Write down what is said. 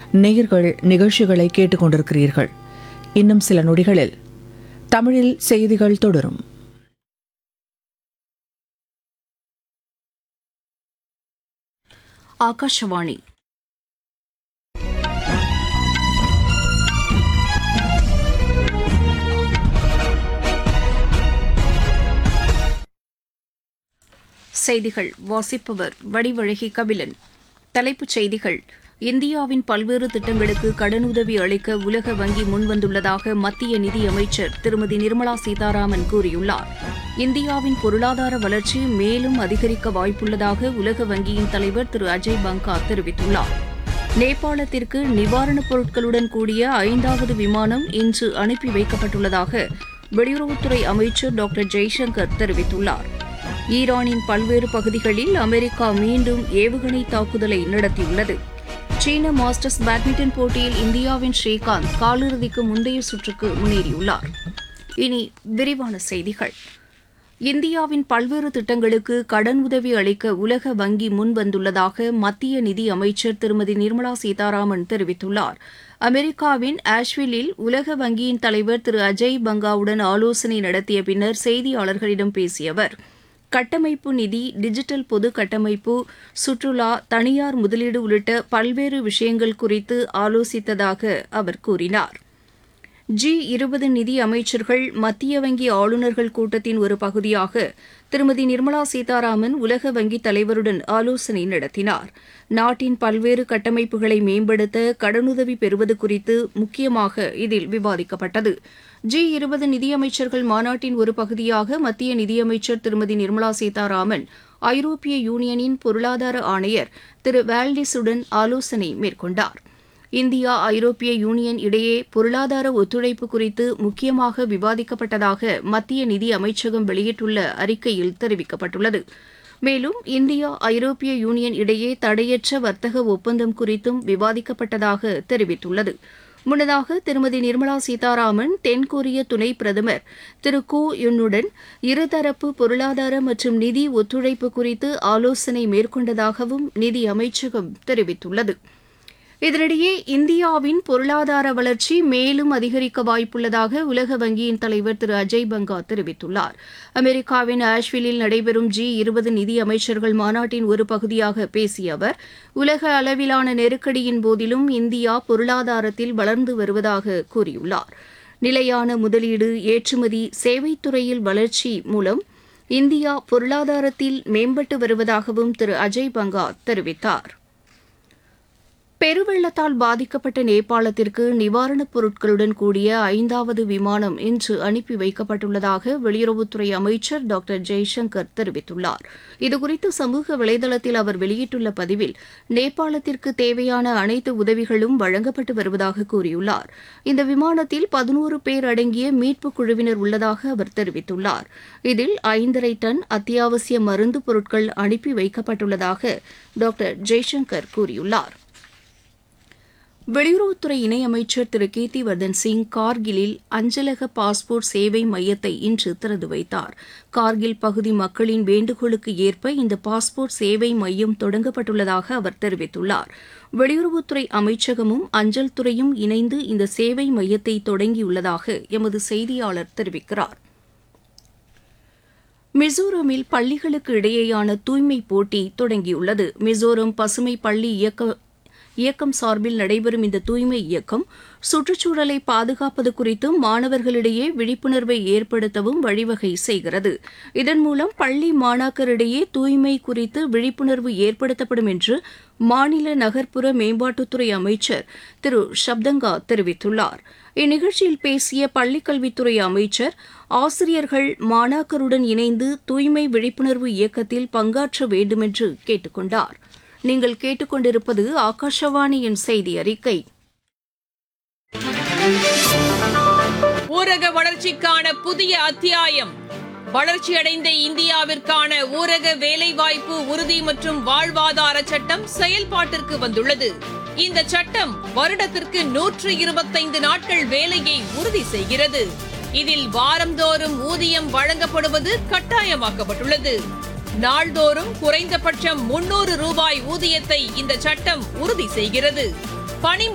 நேயர்கள் நிகழ்ச்சிகளை கேட்டுக்கொண்டிருக்கிறீர்கள் இன்னும் சில நொடிகளில் தமிழில் செய்திகள் தொடரும் ಆಕಾಶವಾಣಿ செய்திகள் வாசிப்பவர் வடிவழகி கபிலன் தலைப்புச் செய்திகள் இந்தியாவின் பல்வேறு திட்டங்களுக்கு கடனுதவி அளிக்க உலக வங்கி முன்வந்துள்ளதாக மத்திய நிதியமைச்சர் திருமதி நிர்மலா சீதாராமன் கூறியுள்ளார் இந்தியாவின் பொருளாதார வளர்ச்சி மேலும் அதிகரிக்க வாய்ப்புள்ளதாக உலக வங்கியின் தலைவர் திரு அஜய் பங்கா தெரிவித்துள்ளார் நேபாளத்திற்கு நிவாரணப் பொருட்களுடன் கூடிய ஐந்தாவது விமானம் இன்று அனுப்பி வைக்கப்பட்டுள்ளதாக வெளியுறவுத்துறை அமைச்சர் டாக்டர் ஜெய்சங்கர் தெரிவித்துள்ளார் ஈரானின் பல்வேறு பகுதிகளில் அமெரிக்கா மீண்டும் ஏவுகணை தாக்குதலை நடத்தியுள்ளது சீன மாஸ்டர்ஸ் பேட்மிண்டன் போட்டியில் இந்தியாவின் ஸ்ரீகாந்த் காலிறுதிக்கு முந்தைய சுற்றுக்கு முன்னேறியுள்ளார் இனி விரிவான செய்திகள் இந்தியாவின் பல்வேறு திட்டங்களுக்கு கடன் உதவி அளிக்க உலக வங்கி முன்வந்துள்ளதாக மத்திய நிதி அமைச்சர் திருமதி நிர்மலா சீதாராமன் தெரிவித்துள்ளார் அமெரிக்காவின் ஆஷ்வில்லில் உலக வங்கியின் தலைவர் திரு அஜய் பங்காவுடன் ஆலோசனை நடத்திய பின்னர் செய்தியாளர்களிடம் பேசிய அவர் கட்டமைப்பு நிதி டிஜிட்டல் பொது கட்டமைப்பு சுற்றுலா தனியார் முதலீடு உள்ளிட்ட பல்வேறு விஷயங்கள் குறித்து ஆலோசித்ததாக அவர் கூறினார் ஜி இருபது நிதி அமைச்சர்கள் மத்திய வங்கி ஆளுநர்கள் கூட்டத்தின் ஒரு பகுதியாக திருமதி நிர்மலா சீதாராமன் உலக வங்கி தலைவருடன் ஆலோசனை நடத்தினார் நாட்டின் பல்வேறு கட்டமைப்புகளை மேம்படுத்த கடனுதவி பெறுவது குறித்து முக்கியமாக இதில் விவாதிக்கப்பட்டது ஜி இருபது நிதியமைச்சர்கள் மாநாட்டின் ஒரு பகுதியாக மத்திய நிதியமைச்சர் திருமதி நிர்மலா சீதாராமன் ஐரோப்பிய யூனியனின் பொருளாதார ஆணையர் திரு வேல்டிஸுடன் ஆலோசனை மேற்கொண்டார் இந்தியா ஐரோப்பிய யூனியன் இடையே பொருளாதார ஒத்துழைப்பு குறித்து முக்கியமாக விவாதிக்கப்பட்டதாக மத்திய நிதி அமைச்சகம் வெளியிட்டுள்ள அறிக்கையில் தெரிவிக்கப்பட்டுள்ளது மேலும் இந்தியா ஐரோப்பிய யூனியன் இடையே தடையற்ற வர்த்தக ஒப்பந்தம் குறித்தும் விவாதிக்கப்பட்டதாக தெரிவித்துள்ளது முன்னதாக திருமதி நிர்மலா சீதாராமன் தென்கொரிய துணை பிரதமர் திரு கூ யுன்னுடன் இருதரப்பு பொருளாதார மற்றும் நிதி ஒத்துழைப்பு குறித்து ஆலோசனை மேற்கொண்டதாகவும் நிதி அமைச்சகம் தெரிவித்துள்ளது இதனிடையே இந்தியாவின் பொருளாதார வளர்ச்சி மேலும் அதிகரிக்க வாய்ப்புள்ளதாக உலக வங்கியின் தலைவர் திரு அஜய் பங்கா தெரிவித்துள்ளார் அமெரிக்காவின் ஆஷ்வில்லில் நடைபெறும் ஜி இருபது நிதி அமைச்சர்கள் மாநாட்டின் ஒரு பகுதியாக பேசிய அவர் உலக அளவிலான நெருக்கடியின் போதிலும் இந்தியா பொருளாதாரத்தில் வளர்ந்து வருவதாக கூறியுள்ளார் நிலையான முதலீடு ஏற்றுமதி சேவைத்துறையில் வளர்ச்சி மூலம் இந்தியா பொருளாதாரத்தில் மேம்பட்டு வருவதாகவும் திரு அஜய் பங்கா தெரிவித்தார் பெருவெள்ளத்தால் பாதிக்கப்பட்ட நேபாளத்திற்கு நிவாரணப் பொருட்களுடன் கூடிய ஐந்தாவது விமானம் இன்று அனுப்பி வைக்கப்பட்டுள்ளதாக வெளியுறவுத்துறை அமைச்சர் டாக்டர் ஜெய்சங்கர் தெரிவித்துள்ளார் இதுகுறித்து சமூக வலைதளத்தில் அவர் வெளியிட்டுள்ள பதிவில் நேபாளத்திற்கு தேவையான அனைத்து உதவிகளும் வழங்கப்பட்டு வருவதாக கூறியுள்ளார் இந்த விமானத்தில் பதினோரு பேர் அடங்கிய மீட்புக் குழுவினர் உள்ளதாக அவர் தெரிவித்துள்ளார் இதில் ஐந்தரை டன் அத்தியாவசிய மருந்து பொருட்கள் அனுப்பி வைக்கப்பட்டுள்ளதாக டாக்டர் ஜெய்சங்கர் கூறியுள்ளார் வெளியுறவுத்துறை இணையமைச்சர் திரு கீர்த்திவர்தன் சிங் கார்கிலில் அஞ்சலக பாஸ்போர்ட் சேவை மையத்தை இன்று திறந்து வைத்தார் கார்கில் பகுதி மக்களின் வேண்டுகோளுக்கு ஏற்ப இந்த பாஸ்போர்ட் சேவை மையம் தொடங்கப்பட்டுள்ளதாக அவர் தெரிவித்துள்ளார் வெளியுறவுத்துறை அமைச்சகமும் அஞ்சல் துறையும் இணைந்து இந்த சேவை மையத்தை தொடங்கியுள்ளதாக எமது செய்தியாளர் தெரிவிக்கிறார் மிசோரமில் பள்ளிகளுக்கு இடையேயான தூய்மை போட்டி தொடங்கியுள்ளது மிசோரம் பசுமை பள்ளி இயக்க இயக்கம் சார்பில் நடைபெறும் இந்த தூய்மை இயக்கம் சுற்றுச்சூழலை பாதுகாப்பது குறித்தும் மாணவர்களிடையே விழிப்புணர்வை ஏற்படுத்தவும் வழிவகை செய்கிறது இதன் மூலம் பள்ளி மாணாக்கரிடையே தூய்மை குறித்து விழிப்புணர்வு ஏற்படுத்தப்படும் என்று மாநில நகர்ப்புற மேம்பாட்டுத்துறை அமைச்சர் திரு ஷப்தங்கா தெரிவித்துள்ளார் இந்நிகழ்ச்சியில் பேசிய பள்ளிக்கல்வித்துறை அமைச்சர் ஆசிரியர்கள் மாணாக்கருடன் இணைந்து தூய்மை விழிப்புணர்வு இயக்கத்தில் பங்காற்ற வேண்டுமென்று கேட்டுக் கொண்டார் நீங்கள் கேட்டுக்கொண்டிருப்பது ஆகாஷவாணியின் செய்தி அறிக்கை ஊரக வளர்ச்சிக்கான புதிய அத்தியாயம் வளர்ச்சியடைந்த இந்தியாவிற்கான ஊரக வேலைவாய்ப்பு உறுதி மற்றும் வாழ்வாதார சட்டம் செயல்பாட்டிற்கு வந்துள்ளது இந்த சட்டம் வருடத்திற்கு நூற்று இருபத்தைந்து நாட்கள் வேலையை உறுதி செய்கிறது இதில் வாரந்தோறும் ஊதியம் வழங்கப்படுவது கட்டாயமாக்கப்பட்டுள்ளது நாள்தோறும் குறைந்தபட்சம் முன்னூறு ரூபாய் ஊதியத்தை இந்த சட்டம் உறுதி செய்கிறது பணி